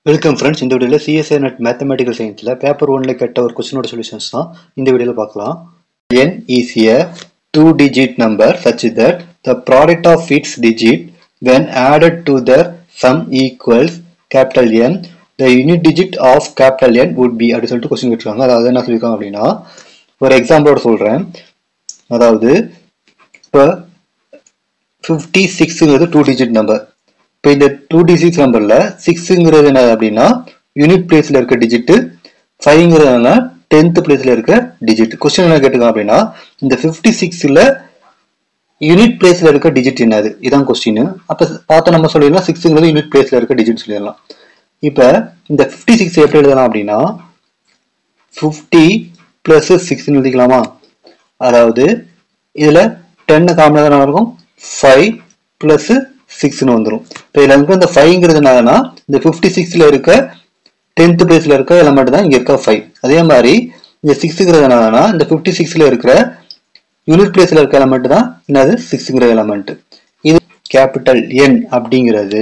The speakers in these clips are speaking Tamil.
வெல்கம் ஃப்ரெண்ட்ஸ் இந்த வீடியோவில் சிஎஸ்ஐ நெட் மேத்தமெட்டிக்கல் சயின்ஸில் பேப்பர் ஒன்ல கேட்ட ஒரு கொஸ்டினோட சொல்யூஷன்ஸ் தான் இந்த வீடியோவில் பார்க்கலாம் n is a two digit number such that the product of its digit when added to the sum equals capital N the unit digit of capital N would be அப்படி சொல்லிட்டு கொஸ்டின் கேட்டிருக்காங்க அதாவது என்ன சொல்லியிருக்காங்க அப்படின்னா ஒரு எக்ஸாம்பிளோட சொல்கிறேன் அதாவது இப்போ ஃபிஃப்டி சிக்ஸுங்கிறது டூ டிஜிட் நம்பர் இப்போ இந்த டூ டிஜிட் நம்பரில் சிக்ஸுங்கிறது என்ன அப்படின்னா யூனிட் பிளேஸில் இருக்க டிஜிட்டு ஃபைவ்ங்கிறதுனா டென்த் பிளேஸில் இருக்க டிஜிட் கொஸ்டின் என்ன கேட்டுக்கோங்க அப்படின்னா இந்த ஃபிஃப்டி சிக்ஸில் யூனிட் பிளேஸில் இருக்க டிஜிட் என்னது இதான் கொஸ்டின் அப்போ பார்த்தா நம்ம சொல்லிடலாம் சிக்ஸுங்கிறது யூனிட் பிளேஸில் இருக்க டிஜிட் சொல்லிடலாம் இப்போ இந்த ஃபிஃப்டி சிக்ஸ் எப்படி எழுதலாம் அப்படின்னா ஃபிஃப்டி ப்ளஸ் சிக்ஸ்னு எழுதிக்கலாமா அதாவது இதில் டென்னு காமனாக தானே இருக்கும் ஃபைவ் ப்ளஸ் சிக்ஸ்னு வந்துடும் இப்போ இதில் வந்து இந்த ஃபைவ்ங்கிறது என்னன்னா இந்த ஃபிஃப்டி சிக்ஸில் இருக்க டென்த் பிளேஸில் இருக்க எலமெண்ட் தான் இங்கே இருக்க ஃபைவ் அதே மாதிரி இந்த சிக்ஸுங்கிறது என்னன்னா இந்த ஃபிஃப்டி சிக்ஸில் இருக்கிற யூனிட் பிளேஸில் இருக்க எலமெண்ட் தான் என்னது சிக்ஸுங்கிற எலமெண்ட் இது கேபிட்டல் என் அப்படிங்கிறது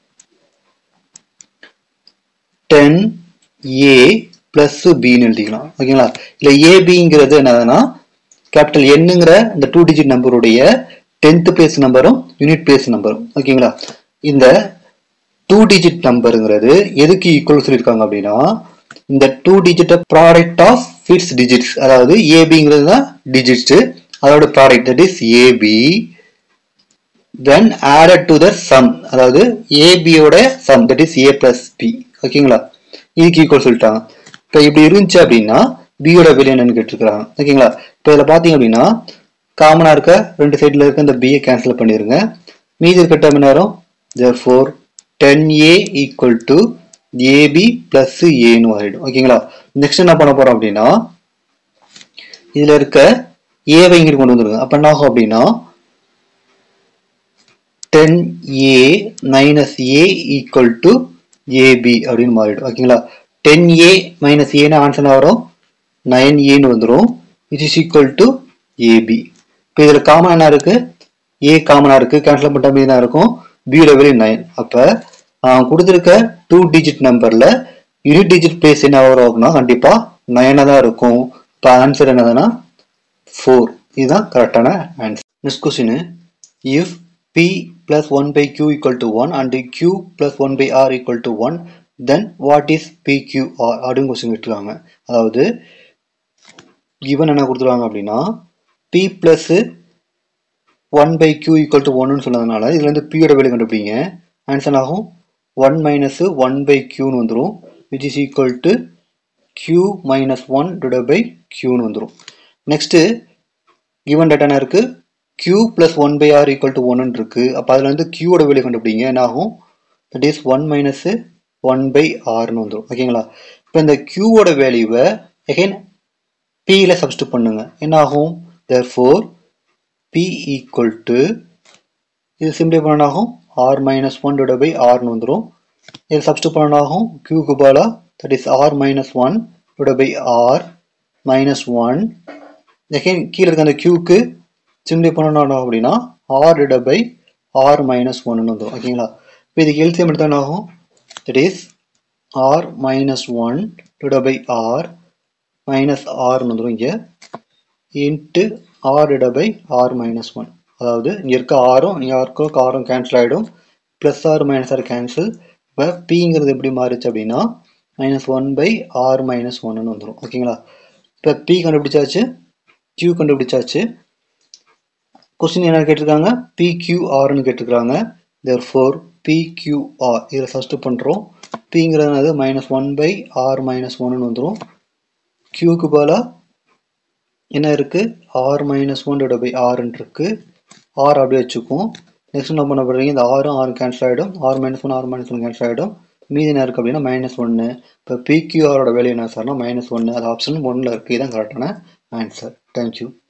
டென் ஏ பிளஸ் பின்னு எழுதிக்கலாம் ஓகேங்களா இல்லை ஏபிங்கிறது என்னதுன்னா கேபிட்டல் என்னங்கிற இந்த டூ டிஜிட் நம்பருடைய டென்த் பிளேஸ் நம்பரும் யூனிட் பிளேஸ் நம்பரும் ஓகேங்களா இந்த டூ டிஜிட் நம்பருங்கிறது எதுக்கு ஈக்குவல் சொல்லியிருக்காங்க அப்படின்னா இந்த two digit product of its digits அதாவது ஏபிங்கிறது தான் டிஜிட்ஸ் அதோட product that is AB then added to the sum அதாவது ஏபியோட sum that is A plus B ஓகேங்களா இதுக்கு ஈக்குவல் சொல்லிட்டாங்க இப்போ இப்படி இருந்துச்சு அப்படின்னா பியோட வெளியே என்னன்னு கேட்டிருக்கிறாங்க ஓகேங்களா இப்போ இதில் பார்த்தீங்க அப்படின்னா காமனாக இருக்க ரெண்டு சைடில் இருக்க இந்த பியை கேன்சல் பண்ணிடுங்க மீதி இருக்க டேர்ம் என்ன வரும் there ten A equal to AB plus ஏன்னு ஆகிடும் ஓகேங்களா நெக்ஸ்ட் என்ன பண்ண போகிறோம் அப்படின்னா இதில் இருக்க ஏவை இங்கிட்டு கொண்டு வந்துருங்க அப்போ என்ன ஆகும் அப்படின்னா ten A minus A equal to AB அப்படின்னு மாறிடும் ஓகேங்களா டென் ஏ மைனஸ் ஏன்னு ஆன்சர் வரும் நைன் ஏன்னு வந்துடும் it is equal to AB இப்போ இதில் காமன் என்ன இருக்கு ஏ காமனாக இருக்கு கேன்சல் பண்ணுற மீது தான் இருக்கும் பியோட வெளியே நைன் அப்போ கொடுத்துருக்க டூ டிஜிட் நம்பரில் யூனிட் டிஜிட் பிளேஸ் என்ன வரும் அப்படின்னா கண்டிப்பாக நைனாக தான் இருக்கும் இப்போ ஆன்சர் என்னதுன்னா ஃபோர் இதுதான் கரெக்டான answer next question if P plus one by Q equal to one and Q plus one by R equal to one then what is P Q R அப்படின்னு கொஸ்டின் கேட்டுருக்காங்க அதாவது கிவன் என்ன கொடுத்துருவாங்க அப்படின்னா P plus one by Q equal to ஒன்னு சொன்னதுனால இதுல இருந்து பியோட வேல்யூ கண்டுபிடிங்க ஆன்சர் ஆகும் ஒன் மைனஸ் ஒன் பை கியூன்னு வந்துடும் which is equal to Q minus one divide by கியூன்னு வந்துடும் நெக்ஸ்ட்டு கிவன் டேட்டா என்ன இருக்கு Q plus one by R equal to ஒன்னு இருக்கு அப்போ அதில் வந்து கியூவோட வேல்யூ கண்டுபிடிங்க என்ன ஆகும் that is one minus one by ஆர்னு வந்துடும் ஓகேங்களா இப்போ இந்த கியூவோட வேல்யூவை அகைன் பியில் சப்ஸ்டியூட் பண்ணுங்க என்ன ஆகும் there P equal to இது சிம்பிளை பண்ணாகும் R minus one divide by ஆர்னு வந்துடும் இது சப்ஸ்டியூட் பண்ணாகும் கியூக்கு பாலா that is R minus one divide by R minus one second கீழே இருக்க அந்த கியூக்கு சிம்பிளை பண்ணணும் அப்படின்னா R divide by R minus ஒன்னு வந்துடும் ஓகேங்களா இப்போ இதுக்கு எல்சியம் எடுத்தால் ஆகும் that is R minus one divide by R minus ஆர்னு வந்துடும் இங்கே into R divide by R minus one அதாவது இங்கே இருக்க ஆரும் இங்கே இருக்க ஆரும் கேன்சல் ஆகிடும் plus R minus R cancel இப்போ பிங்கிறது எப்படி மாறிச்சு அப்படின்னா minus one by R minus ஒன்னு வந்துடும் ஓகேங்களா இப்போ பி கண்டுபிடிச்சாச்சு கியூ கண்டுபிடிச்சாச்சு கொஸ்டின் என்ன கேட்டிருக்காங்க பி கியூ ஆர்னு கேட்டிருக்காங்க there P Q R இதில் ஃபஸ்ட்டு பண்ணுறோம் பிங்கிறது minus one by R minus ஒன்னு வந்துடும் கியூக்கு பதிலாக என்ன இருக்கு R minus one divide by ஆர்ன்னு இருக்கு ஆர் அப்படியே வச்சுக்கும் நெக்ஸ்ட் என்ன பண்ண போறீங்க இந்த ஆரும் ஆறு கேன்சல் ஆகிடும் R minus one R minus one cancel ஆகிடும் மீதி என்ன இருக்குது அப்படின்னா மைனஸ் ஒன்று இப்போ பிக்யூஆரோட வேல்யூ என்ன சார்னா மைனஸ் ஒன்று அது ஆப்ஷன் ஒன்றில் இருக்குது இதுதான் கரெக்டான ஆன்சர் தேங்க்யூ